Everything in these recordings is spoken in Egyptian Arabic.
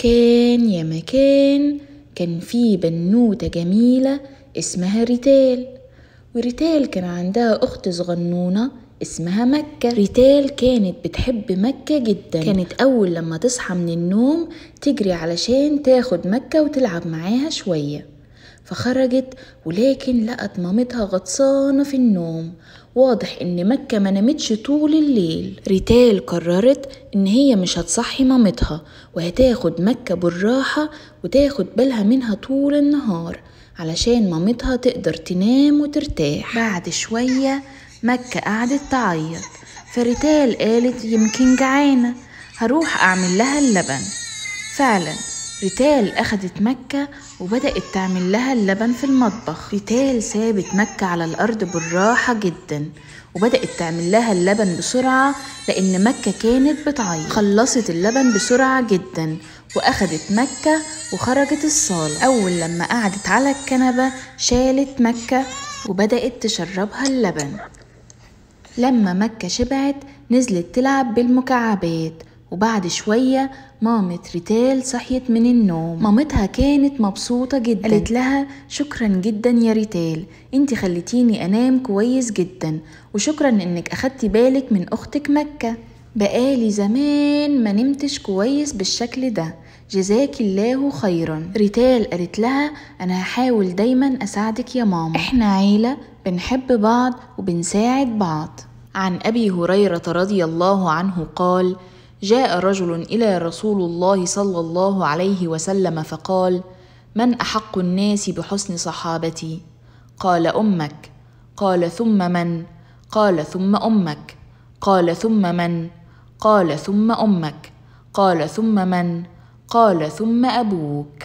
كان يا مكان كان في بنوتة جميلة اسمها ريتال وريتال كان عندها أخت صغنونة اسمها مكة ريتال كانت بتحب مكة جدا كانت أول لما تصحى من النوم تجري علشان تاخد مكة وتلعب معاها شوية فخرجت ولكن لقت مامتها غطسانة في النوم واضح ان مكة ما نامتش طول الليل ريتال قررت ان هي مش هتصحي مامتها وهتاخد مكة بالراحة وتاخد بالها منها طول النهار علشان مامتها تقدر تنام وترتاح بعد شوية مكة قعدت تعيط فريتال قالت يمكن جعانة هروح أعمل لها اللبن فعلا ريتال أخدت مكة وبدأت تعمل لها اللبن في المطبخ ريتال سابت مكة على الأرض بالراحة جدا وبدأت تعمل لها اللبن بسرعة لأن مكة كانت بتعيط خلصت اللبن بسرعة جدا وأخدت مكة وخرجت الصالة أول لما قعدت على الكنبة شالت مكة وبدأت تشربها اللبن لما مكة شبعت نزلت تلعب بالمكعبات وبعد شوية مامة ريتال صحيت من النوم مامتها كانت مبسوطة جدا قالت لها شكرا جدا يا ريتال انت خليتيني انام كويس جدا وشكرا انك اخدتي بالك من اختك مكة بقالي زمان ما نمتش كويس بالشكل ده جزاك الله خيرا ريتال قالت لها انا هحاول دايما اساعدك يا ماما احنا عيلة بنحب بعض وبنساعد بعض عن ابي هريرة رضي الله عنه قال جاء رجل الى رسول الله صلى الله عليه وسلم فقال من احق الناس بحسن صحابتي قال امك قال ثم من قال ثم امك قال ثم من قال ثم امك قال ثم من قال ثم ابوك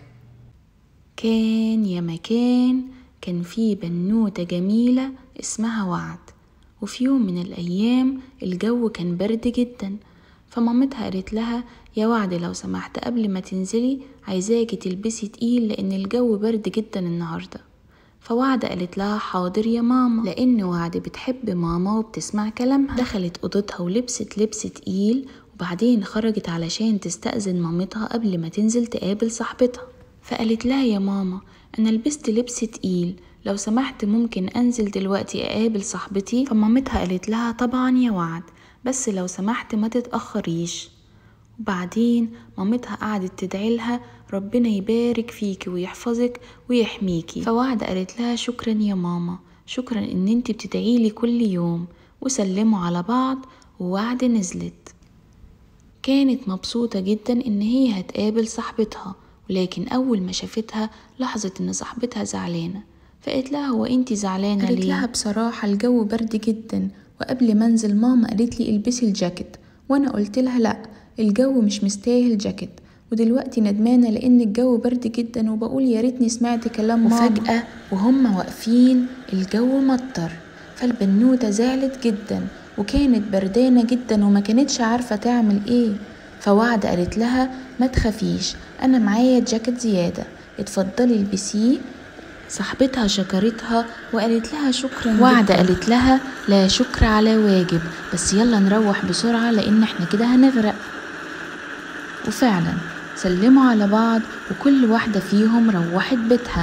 كان يا مكان كان في بنوته جميله اسمها وعد وفي يوم من الايام الجو كان برد جدا فمامتها قالت لها يا وعد لو سمحت قبل ما تنزلي عايزاكي تلبسي تقيل لان الجو برد جدا النهارده فوعد قالت لها حاضر يا ماما لان وعد بتحب ماما وبتسمع كلامها دخلت اوضتها ولبست لبس تقيل وبعدين خرجت علشان تستأذن مامتها قبل ما تنزل تقابل صاحبتها فقالت لها يا ماما انا لبست لبس تقيل لو سمحت ممكن انزل دلوقتي اقابل صاحبتي فمامتها قالت لها طبعا يا وعد بس لو سمحت ما تتأخريش وبعدين مامتها قعدت تدعي لها ربنا يبارك فيكي ويحفظك ويحميكي فوعد قالت لها شكرا يا ماما شكرا ان انتي بتدعيلي كل يوم وسلموا على بعض ووعد نزلت كانت مبسوطة جدا ان هي هتقابل صاحبتها ولكن اول ما شافتها لاحظت ان صاحبتها زعلانة فقالت لها هو انتي زعلانة قالت ليه؟ لها بصراحة الجو برد جدا وقبل ما انزل ماما قالت لي البسي الجاكيت وانا قلت لها لا الجو مش مستاهل جاكيت ودلوقتي ندمانة لأن الجو برد جدا وبقول يا ريتني سمعت كلام ماما وفجأة وهم واقفين الجو مطر فالبنوتة زعلت جدا وكانت بردانة جدا وما كانتش عارفة تعمل ايه فوعد قالت لها ما تخافيش أنا معايا جاكيت زيادة اتفضلي البسيه صاحبتها شكرتها وقالت لها شكرا وعد قالت لها لا شكر على واجب بس يلا نروح بسرعة لأن احنا كده هنغرق وفعلا سلموا على بعض وكل واحدة فيهم روحت بيتها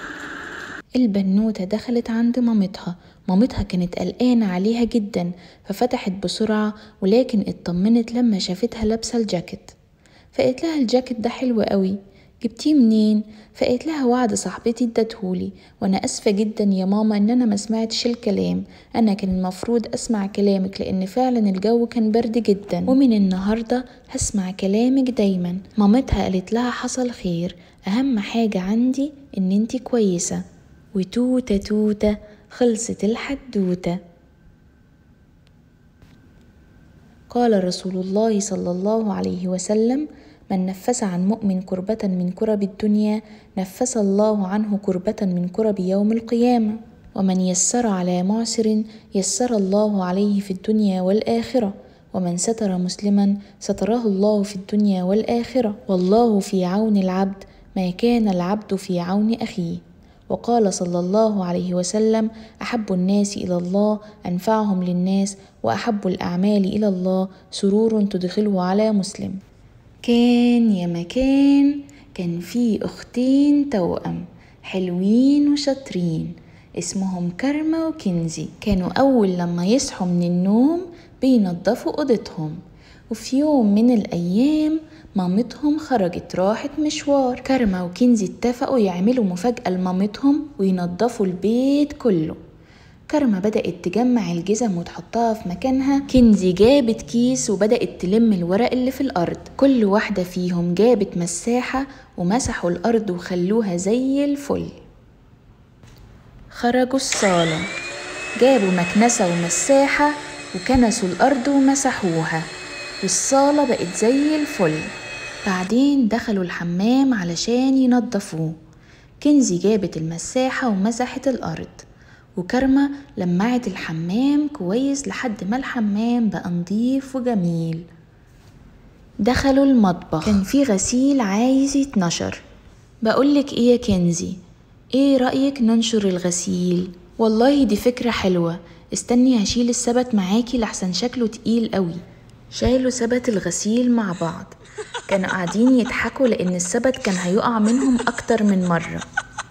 البنوتة دخلت عند مامتها مامتها كانت قلقانة عليها جدا ففتحت بسرعة ولكن اطمنت لما شافتها لابسة الجاكيت فقالت لها الجاكيت ده حلو قوي جبتيه منين فقالت لها وعد صاحبتي ادتهولي وانا اسفه جدا يا ماما ان انا ما سمعتش الكلام انا كان المفروض اسمع كلامك لان فعلا الجو كان برد جدا ومن النهارده هسمع كلامك دايما مامتها قالت لها حصل خير اهم حاجه عندي ان انتي كويسه وتوته توته خلصت الحدوته قال رسول الله صلى الله عليه وسلم من نفس عن مؤمن كربة من كرب الدنيا نفس الله عنه كربة من كرب يوم القيامة ومن يسر على معسر يسر الله عليه في الدنيا والآخرة ومن ستر مسلما ستره الله في الدنيا والآخرة والله في عون العبد ما كان العبد في عون أخيه وقال صلى الله عليه وسلم احب الناس الى الله انفعهم للناس واحب الاعمال الى الله سرور تدخله على مسلم كان يا مكان كان في أختين توأم حلوين وشاطرين اسمهم كرمة وكنزي كانوا أول لما يصحوا من النوم بينضفوا أوضتهم وفي يوم من الأيام مامتهم خرجت راحت مشوار كرمة وكنزي اتفقوا يعملوا مفاجأة لمامتهم وينضفوا البيت كله كرمة بدأت تجمع الجزم وتحطها في مكانها كنزي جابت كيس وبدأت تلم الورق اللي في الأرض كل واحدة فيهم جابت مساحة ومسحوا الأرض وخلوها زي الفل خرجوا الصالة جابوا مكنسة ومساحة وكنسوا الأرض ومسحوها والصالة بقت زي الفل بعدين دخلوا الحمام علشان ينضفوه كنزي جابت المساحة ومسحت الأرض وكرمة لمعت الحمام كويس لحد ما الحمام بقى نضيف وجميل دخلوا المطبخ كان في غسيل عايز يتنشر بقولك ايه يا كنزي ايه رأيك ننشر الغسيل والله دي فكرة حلوة استني هشيل السبت معاكي لحسن شكله تقيل قوي شالوا سبت الغسيل مع بعض كانوا قاعدين يضحكوا لأن السبت كان هيقع منهم أكتر من مرة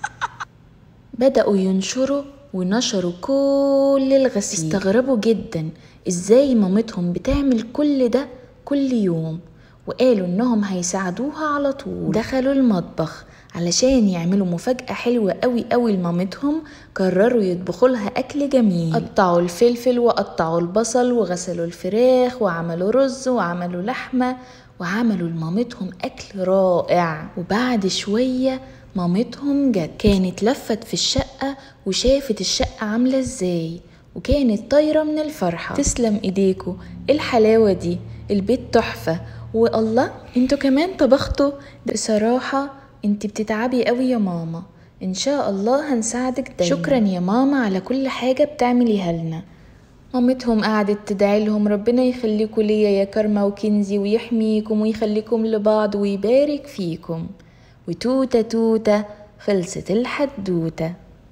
بدأوا ينشروا ونشروا كل الغسيل استغربوا جدا ازاي مامتهم بتعمل كل ده كل يوم وقالوا انهم هيساعدوها على طول دخلوا المطبخ علشان يعملوا مفاجأة حلوة قوي قوي لمامتهم قرروا يطبخوا لها أكل جميل قطعوا الفلفل وقطعوا البصل وغسلوا الفراخ وعملوا رز وعملوا لحمة وعملوا لمامتهم أكل رائع وبعد شوية مامتهم جت كانت لفت في الشقة وشافت الشقة عاملة ازاي وكانت طايرة من الفرحة تسلم ايديكوا إيه الحلاوة دي البيت تحفة والله انتوا كمان طبختوا بصراحة انت بتتعبي قوي يا ماما ان شاء الله هنساعدك دايما شكرا يا ماما على كل حاجة بتعمليها لنا مامتهم قعدت تدعي لهم ربنا يخليكوا ليا يا كرمة وكنزي ويحميكم ويخليكم لبعض ويبارك فيكم وتوتة توتة خلصت الحدوتة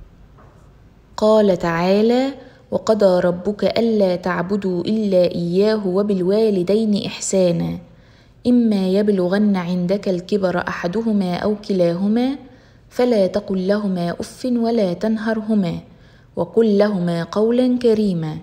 قال تعالى وقضى ربك ألا تعبدوا إلا إياه وبالوالدين إحسانا إما يبلغن عندك الكبر أحدهما أو كلاهما فلا تقل لهما أف ولا تنهرهما وقل لهما قولا كريما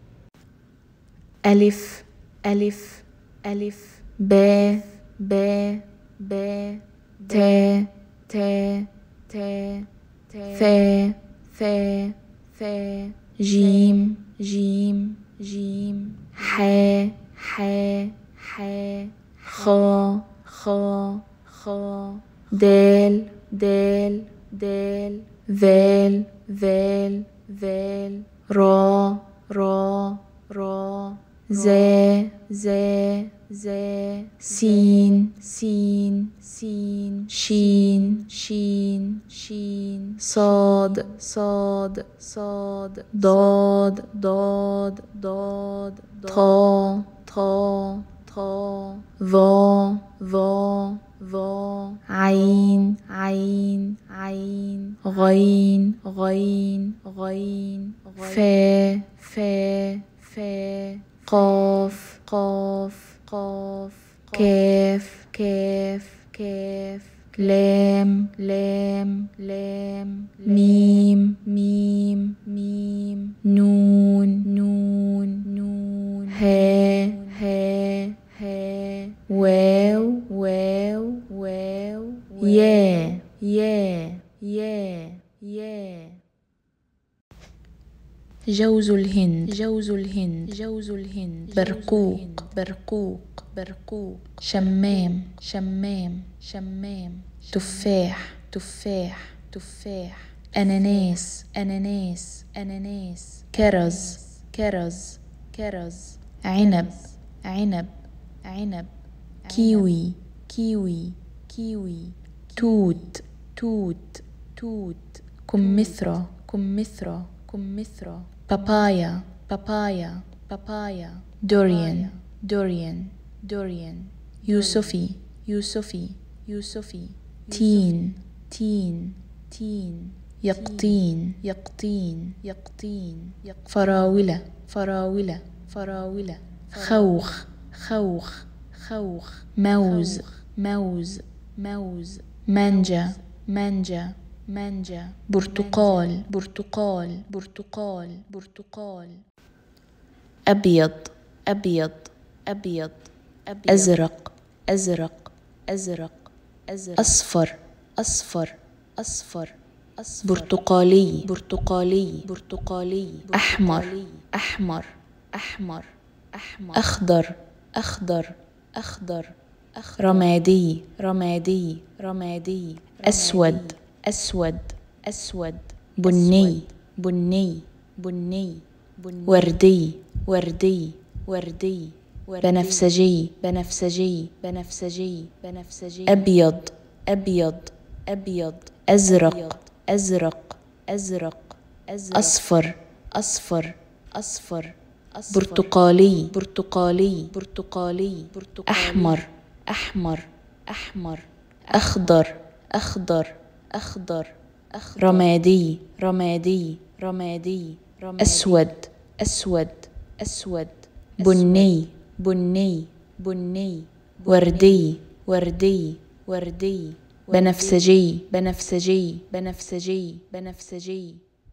ألف ألف ألف با با با تا تا تا ثا ثا ثا جيم جيم جيم حا حا حا خا خا خا دال دال دال ذال ذال ذال را را را زا زا زا سين سين سين شين شين شين صاد صاد صاد ضاد ضاد ضاد طا طا طا ظا ظا ظا عين عين عين غين غين غين فا فا فا قاف قاف قاف كاف كاف كاف لام لام لام ميم ميم ميم نون نون نون ها ها ها واو واو واو يا يا يا يا جوز الهند جوز الهند جوز الهند برقوق برقوق برقوق شمام شمام شمام تفاح تفاح تفاح أناناس أناناس أناناس كرز كرز كرز عنب عنب عنب كيوي كيوي كيوي توت توت توت كمثرى كمثرى كمثرى بابايا بابايا بابايا دوريان دوريان دوريان يوسفي يوسفي يوسفي تين تين تين يقطين يقطين يقطين فراولة فراولة فراولة خوخ خوخ خوخ موز موز موز مانجا مانجا مانجا برتقال برتقال برتقال برتقال أبيض أبيض أبيض أزرق أزرق أزرق أزرق أصفر أصفر أصفر أصفر برتقالي برتقالي برتقالي أحمر أحمر أحمر أحمر أخضر أخضر أخضر رمادي رمادي رمادي أسود أسود أسود بني بني بني وردي وردي وردي بنفسجي بنفسجي بنفسجي بنفسجي أبيض أبيض أبيض أزرق أزرق أزرق أصفر أصفر أصفر برتقالي برتقالي برتقالي أحمر أحمر أحمر أخضر أخضر أخضر رمادي رمادي رمادي أسود أسود أسود بني بني بني وردي وردي وردي بنفسجي بنفسجي بنفسجي بنفسجي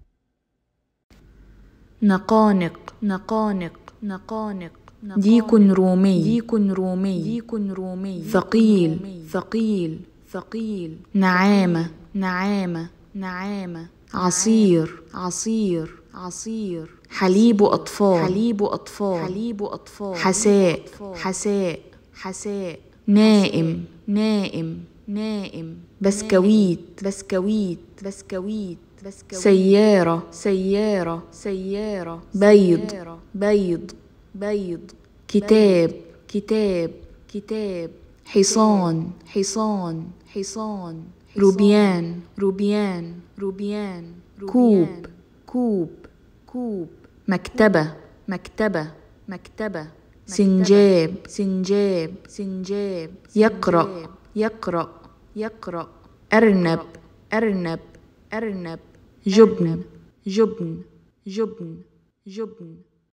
نقانق نقانق نقانق ديك رومي ديك رومي ديك رومي ثقيل ثقيل ثقيل نعامة نعامة نعامة عصير عصير عصير حليب أطفال حليب أطفال حليب أطفال حساء حساء حساء نائم نائم نائم بسكويت بسكويت بسكويت سيارة سيارة سيارة بيض بيض بيض كتاب كتاب كتاب حصان حصان حصان روبيان روبيان روبيان كوب كوب كوب مكتبة مكتبة مكتبة سنجاب سنجاب سنجاب يقرأ يقرأ يقرأ أرنب أرنب أرنب جبن جبن جبن جبن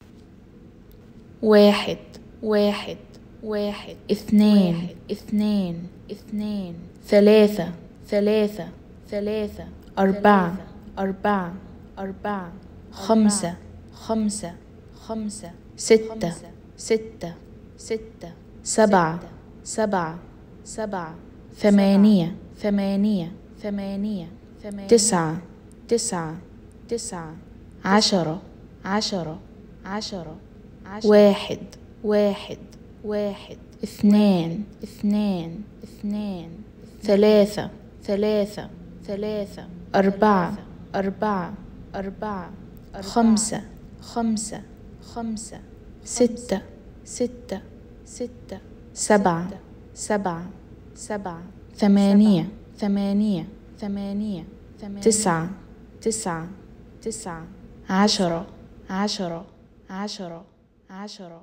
واحد واحد واحد اثنين اثنين اثنين ثلاثة ثلاثة ثلاثة أربعة أربعة أربعة خمسة خمسة خمسة ستة ستة ستة سبعة سبعة سبعة ثمانية ثمانية ثمانية تسعة تسعة تسعة عشرة عشرة عشرة واحد واحد واحد اثنان اثنان اثنان ثلاثة ثلاثة ثلاثة أربعة أربعة أربعة خمسة خمسة خمسة ستة ستة ستة سبعة سبعة سبعة ثمانية ثمانية ثمانية تسعة تسعة تسعة عشرة عشرة عشرة عشرة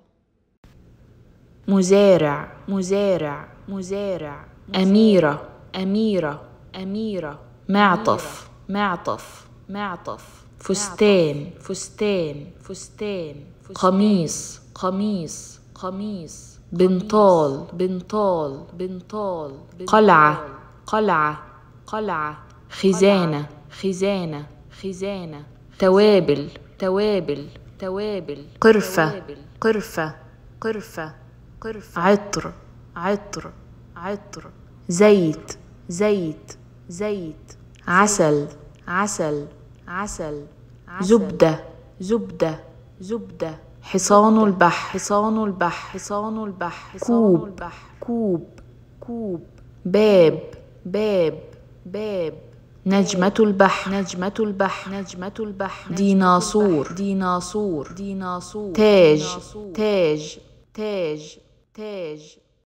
مزارع مزارع مزارع أميرة أميرة أميرة معطف معطف معطف فستان فستان فستان قميص قميص قميص بنطال بنطال بنطال قلعة قلعة قلعة خزانة خزانة خزانة توابل توابل توابل قرفة قرفة قرفة قرفة عطر عطر عطر زيت زيت زيت عسل عسل عسل زبدة زبدة زبدة حصان البحر حصان البحر حصان البحر كوب كوب كوب باب باب باب نجمة البحر نجمة البحر نجمة البحر ديناصور ديناصور ديناصور تاج تاج تاج تاج